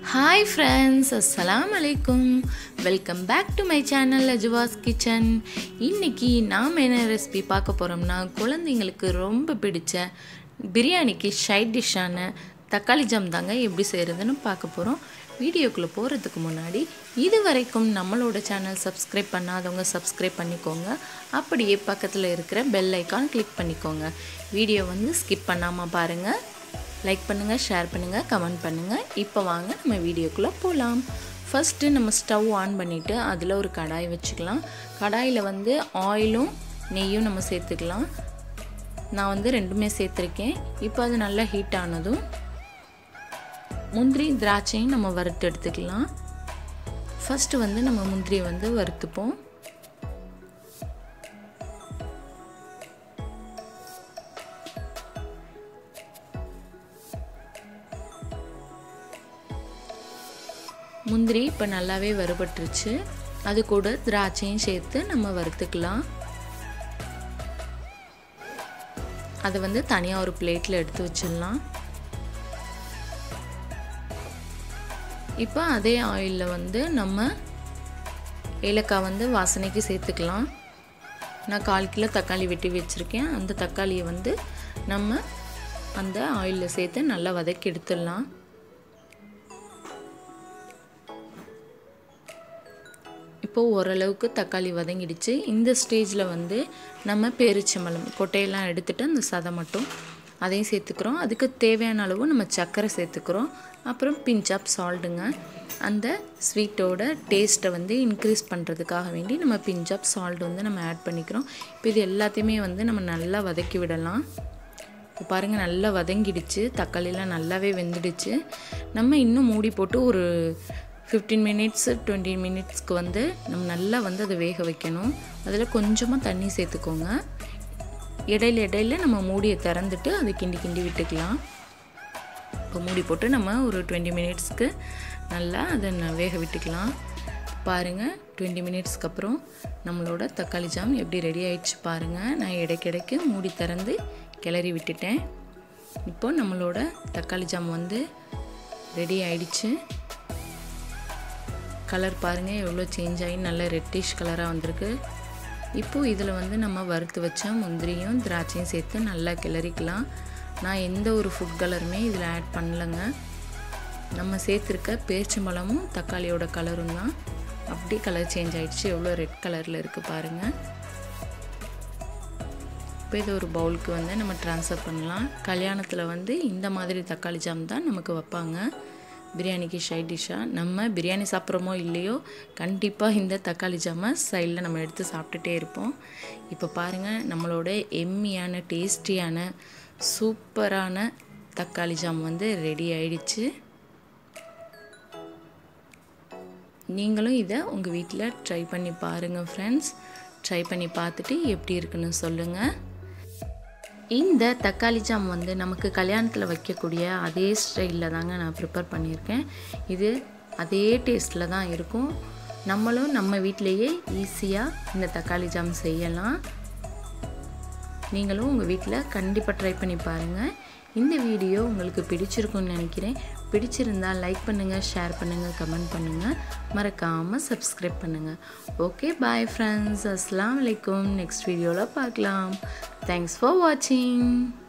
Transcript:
hi friends அஸ்ஸலாம் அலைக்கும் welcome back to my channel Ajuva's kitchen இன்னைக்கு நாம் என்ன ரெசிபி பார்க்க போகிறோம்னா குழந்தைங்களுக்கு ரொம்ப பிடிச்ச பிரியாணிக்கு சைட் டிஷ்ஷான தக்காளி ஜாம் தாங்க எப்படி செய்கிறதுன்னு பார்க்க போகிறோம் வீடியோக்குள்ளே போகிறதுக்கு முன்னாடி இது வரைக்கும் நம்மளோட சேனல் சப்ஸ்கிரைப் பண்ணாதவங்க சப்ஸ்கிரைப் பண்ணிக்கோங்க அப்படியே பக்கத்தில் இருக்கிற பெல் ஐக்கான் கிளிக் பண்ணிக்கோங்க வீடியோ வந்து ஸ்கிப் பண்ணாமல் பாருங்கள் லைக் பண்ணுங்கள் ஷேர் பண்ணுங்கள் கமெண்ட் பண்ணுங்கள் இப்போ வாங்க நம்ம வீடியோக்குள்ளே போகலாம் ஃபஸ்ட்டு நம்ம ஸ்டவ் ஆன் பண்ணிவிட்டு அதில் ஒரு கடாய் வச்சுக்கலாம் கடாயில் வந்து ஆயிலும் நெய்யும் நம்ம சேர்த்துக்கலாம் நான் வந்து ரெண்டுமே சேர்த்துருக்கேன் இப்போ அது நல்லா ஹீட் ஆனதும் முந்திரி திராட்சையும் நம்ம வறுத்து எடுத்துக்கலாம் ஃபஸ்ட்டு வந்து நம்ம முந்திரியை வந்து வறுத்துப்போம் முந்திரி இப்போ நல்லாவே வறுபட்டுருச்சு அது கூட திராட்சையும் சேர்த்து நம்ம வறுத்துக்கலாம் அதை வந்து தனியாக ஒரு பிளேட்டில் எடுத்து வச்சிடலாம் இப்போ அதே ஆயிலில் வந்து நம்ம ஏலக்காய் வந்து வாசனைக்கு சேர்த்துக்கலாம் நான் கால் கிலோ தக்காளி வெட்டி வச்சுருக்கேன் அந்த தக்காளியை வந்து நம்ம அந்த ஆயிலில் சேர்த்து நல்லா வதக்கி எடுத்துடலாம் இப்போது ஓரளவுக்கு தக்காளி வதங்கிடுச்சு இந்த ஸ்டேஜில் வந்து நம்ம பேரிச்சம்பழம் கொட்டையெல்லாம் எடுத்துகிட்டு அந்த சதை மட்டும் அதையும் சேர்த்துக்கிறோம் அதுக்கு தேவையான அளவு நம்ம சர்க்கரை சேர்த்துக்கிறோம் அப்புறம் பிஞ்ச் ஆஃப் சால்ட்டுங்க அந்த ஸ்வீட்டோட டேஸ்ட்டை வந்து இன்க்ரீஸ் பண்ணுறதுக்காக வேண்டி நம்ம பிஞ்ச் ஆஃப் சால்ட் வந்து நம்ம ஆட் பண்ணிக்கிறோம் இப்போ இது எல்லாத்தையுமே வந்து நம்ம நல்லா வதக்கி விடலாம் இப்போ பாருங்கள் நல்லா வதங்கிடுச்சு தக்காளிலாம் நல்லாவே வெந்துடுச்சு நம்ம இன்னும் மூடி போட்டு ஒரு ஃபிஃப்டீன் மினிட்ஸு டுவெண்ட்டி மினிட்ஸ்க்கு வந்து நம்ம நல்லா வந்து அதை வேக வைக்கணும் அதில் கொஞ்சமாக தண்ணி சேர்த்துக்கோங்க இடையில இடையில நம்ம மூடியை திறந்துட்டு அதை கிண்டி கிண்டி விட்டுக்கலாம் இப்போ மூடி போட்டு நம்ம ஒரு டுவெண்ட்டி மினிட்ஸ்க்கு நல்லா அதை வேக விட்டுக்கலாம் பாருங்கள் டுவெண்ட்டி மினிட்ஸ்க்கு அப்புறம் நம்மளோட தக்காளி ஜாம் எப்படி ரெடி ஆயிடுச்சு பாருங்கள் நான் இடைக்கிடைக்கு மூடி திறந்து கிளறி விட்டுட்டேன் இப்போ நம்மளோட தக்காளி ஜாம் வந்து ரெடி ஆயிடுச்சு கலர் பாருங்கள் எவ்வளோ சேஞ்ச் ஆகி நல்ல ரெட்டிஷ் கலராக வந்திருக்கு இப்போது இதில் வந்து நம்ம வறுத்து வச்ச முந்திரியும் திராட்சையும் சேர்த்து நல்லா கிளறிக்கலாம் நான் எந்த ஒரு ஃபுட் கலருமே இதில் ஆட் பண்ணலைங்க நம்ம சேர்த்துருக்க பேரிச்சம்பழமும் தக்காளியோட கலரும் தான் அப்படி கலர் சேஞ்ச் ஆகிடுச்சு எவ்வளோ ரெட் கலரில் இருக்குது பாருங்கள் இப்போ இது ஒரு பவுலுக்கு வந்து நம்ம ட்ரான்ஸ்ஃபர் பண்ணலாம் கல்யாணத்தில் வந்து இந்த மாதிரி தக்காளி ஜாம் தான் நமக்கு வைப்பாங்க பிரியாணிக்கு சைட் டிஷ்ஷாக நம்ம பிரியாணி சாப்பிட்றோமோ இல்லையோ கண்டிப்பாக இந்த தக்காளி ஜாமை சைடில் நம்ம எடுத்து சாப்பிட்டுட்டே இருப்போம் இப்போ பாருங்கள் நம்மளோட எம்மியான டேஸ்டியான சூப்பரான தக்காளி ஜாம் வந்து ரெடி ஆயிடுச்சு நீங்களும் இதை உங்கள் வீட்டில் ட்ரை பண்ணி பாருங்கள் ஃப்ரெண்ட்ஸ் ட்ரை பண்ணி பார்த்துட்டு எப்படி இருக்குன்னு சொல்லுங்கள் இந்த தக்காளி ஜாம் வந்து நமக்கு கல்யாணத்தில் வைக்கக்கூடிய அதே ஸ்டைலில் தாங்க நான் ப்ரிப்பேர் பண்ணியிருக்கேன் இது அதே டேஸ்ட்டில் தான் இருக்கும் நம்மளும் நம்ம வீட்டிலையே ஈஸியாக இந்த தக்காளி ஜாம் செய்யலாம் நீங்களும் உங்கள் வீட்டில் கண்டிப்பாக ட்ரை பண்ணி பாருங்கள் இந்த வீடியோ உங்களுக்கு பிடிச்சிருக்குன்னு நினைக்கிறேன் பிடிச்சிருந்தால் லைக் பண்ணுங்கள் ஷேர் பண்ணுங்கள் கமெண்ட் பண்ணுங்கள் மறக்காமல் சப்ஸ்கிரைப் பண்ணுங்கள் ஓகே பாய் ஃப்ரெண்ட்ஸ் அஸ்லாம் வலைக்கும் நெக்ஸ்ட் வீடியோவில் பார்க்கலாம் தேங்க்ஸ் ஃபார் வாட்சிங்